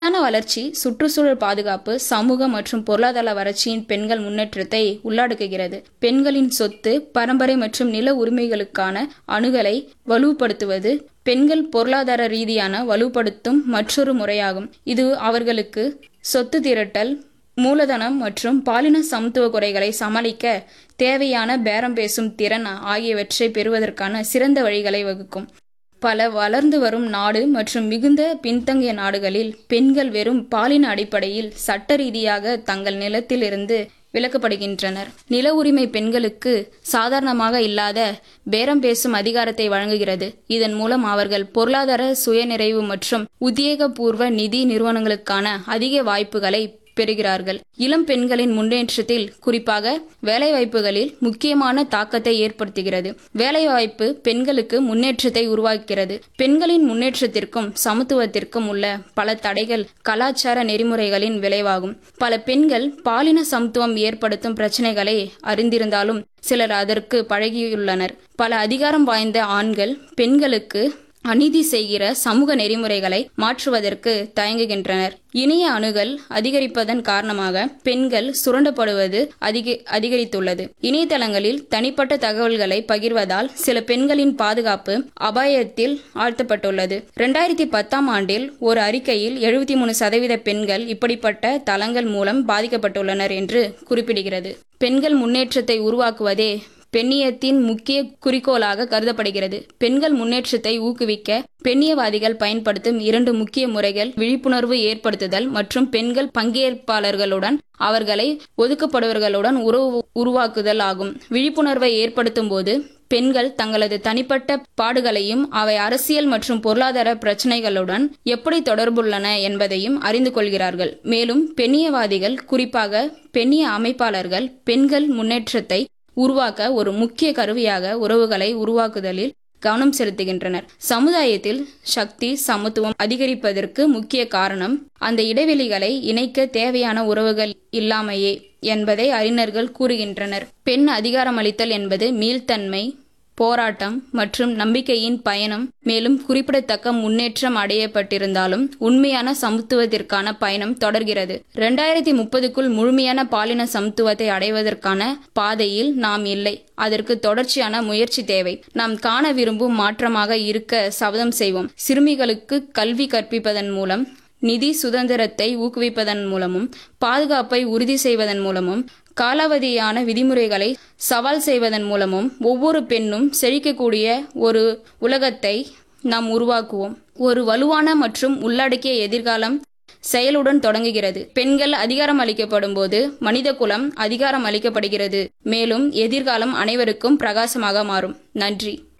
நிலையான வளர்ச்சி சுற்றுச்சூழல் பாதுகாப்பு சமூக மற்றும் பொருளாதார வளர்ச்சியின் பெண்கள் முன்னேற்றத்தை உள்ளடக்குகிறது பெண்களின் சொத்து பரம்பரை மற்றும் நில உரிமைகளுக்கான அணுகலை வலுப்படுத்துவது பெண்கள் பொருளாதார ரீதியான வலுப்படுத்தும் மற்றொரு முறையாகும் இது அவர்களுக்கு சொத்து திரட்டல் மூலதனம் மற்றும் பாலின சமத்துவ குறைகளை சமாளிக்க தேவையான பேரம் பேசும் திறன் ஆகியவற்றை பெறுவதற்கான சிறந்த வழிகளை வகுக்கும் பல வளர்ந்து வரும் நாடு மற்றும் மிகுந்த பின்தங்கிய நாடுகளில் பெண்கள் வெறும் பாலின அடிப்படையில் சட்ட ரீதியாக தங்கள் நிலத்திலிருந்து விலக்கப்படுகின்றனர் நில உரிமை பெண்களுக்கு சாதாரணமாக இல்லாத பேரம் பேசும் அதிகாரத்தை வழங்குகிறது இதன் மூலம் அவர்கள் பொருளாதார சுயநிறைவு மற்றும் உத்தியோகபூர்வ நிதி நிறுவனங்களுக்கான அதிக வாய்ப்புகளை பெறுகிறார்கள் இளம் பெண்களின் முன்னேற்றத்தில் குறிப்பாக வேலைவாய்ப்புகளில் முக்கியமான தாக்கத்தை ஏற்படுத்துகிறது வேலைவாய்ப்பு பெண்களுக்கு முன்னேற்றத்தை உருவாக்குகிறது பெண்களின் முன்னேற்றத்திற்கும் சமத்துவத்திற்கும் உள்ள பல தடைகள் கலாச்சார நெறிமுறைகளின் விளைவாகும் பல பெண்கள் பாலின சமத்துவம் ஏற்படுத்தும் பிரச்சனைகளை அறிந்திருந்தாலும் சிலர் அதற்கு பழகியுள்ளனர் பல அதிகாரம் வாய்ந்த ஆண்கள் பெண்களுக்கு அநீதி செய்கிற சமூக நெறிமுறைகளை மாற்றுவதற்கு தயங்குகின்றனர் இணைய அணுகல் அதிகரிப்பதன் காரணமாக பெண்கள் சுரண்டப்படுவது அதிக அதிகரித்துள்ளது இணையதளங்களில் தனிப்பட்ட தகவல்களை பகிர்வதால் சில பெண்களின் பாதுகாப்பு அபாயத்தில் ஆழ்த்தப்பட்டுள்ளது இரண்டாயிரத்தி பத்தாம் ஆண்டில் ஒரு அறிக்கையில் எழுபத்தி மூணு சதவீத பெண்கள் இப்படிப்பட்ட தளங்கள் மூலம் பாதிக்கப்பட்டுள்ளனர் என்று குறிப்பிடுகிறது பெண்கள் முன்னேற்றத்தை உருவாக்குவதே பெண்ணியத்தின் முக்கிய குறிக்கோளாக கருதப்படுகிறது பெண்கள் முன்னேற்றத்தை ஊக்குவிக்க பெண்ணியவாதிகள் பயன்படுத்தும் இரண்டு முக்கிய முறைகள் விழிப்புணர்வு ஏற்படுத்துதல் மற்றும் பெண்கள் பங்கேற்பாளர்களுடன் அவர்களை ஒதுக்கப்படுவர்களுடன் உறவு உருவாக்குதல் ஆகும் விழிப்புணர்வை ஏற்படுத்தும் போது பெண்கள் தங்களது தனிப்பட்ட பாடுகளையும் அவை அரசியல் மற்றும் பொருளாதார பிரச்சனைகளுடன் எப்படி தொடர்புள்ளன என்பதையும் அறிந்து கொள்கிறார்கள் மேலும் பெண்ணியவாதிகள் குறிப்பாக பெண்ணிய அமைப்பாளர்கள் பெண்கள் முன்னேற்றத்தை உருவாக்க ஒரு முக்கிய கருவியாக உறவுகளை உருவாக்குதலில் கவனம் செலுத்துகின்றனர் சமுதாயத்தில் சக்தி சமத்துவம் அதிகரிப்பதற்கு முக்கிய காரணம் அந்த இடைவெளிகளை இணைக்க தேவையான உறவுகள் இல்லாமையே என்பதை அறிஞர்கள் கூறுகின்றனர் பெண் அதிகாரமளித்தல் என்பது மீள்தன்மை போராட்டம் மற்றும் நம்பிக்கையின் பயணம் மேலும் குறிப்பிடத்தக்க முன்னேற்றம் அடையப்பட்டிருந்தாலும் உண்மையான சமத்துவத்திற்கான பயணம் தொடர்கிறது இரண்டாயிரத்தி முப்பதுக்குள் முழுமையான பாலின சமத்துவத்தை அடைவதற்கான பாதையில் நாம் இல்லை அதற்கு தொடர்ச்சியான முயற்சி தேவை நாம் காண விரும்பும் மாற்றமாக இருக்க சபதம் செய்வோம் சிறுமிகளுக்கு கல்வி கற்பிப்பதன் மூலம் நிதி சுதந்திரத்தை ஊக்குவிப்பதன் மூலமும் பாதுகாப்பை உறுதி செய்வதன் மூலமும் காலாவதியான விதிமுறைகளை சவால் செய்வதன் மூலமும் ஒவ்வொரு பெண்ணும் செழிக்கக்கூடிய ஒரு உலகத்தை நாம் உருவாக்குவோம் ஒரு வலுவான மற்றும் உள்ளடக்கிய எதிர்காலம் செயலுடன் தொடங்குகிறது பெண்கள் அதிகாரம் அளிக்கப்படும் போது மனித குலம் அதிகாரம் அளிக்கப்படுகிறது மேலும் எதிர்காலம் அனைவருக்கும் பிரகாசமாக மாறும் நன்றி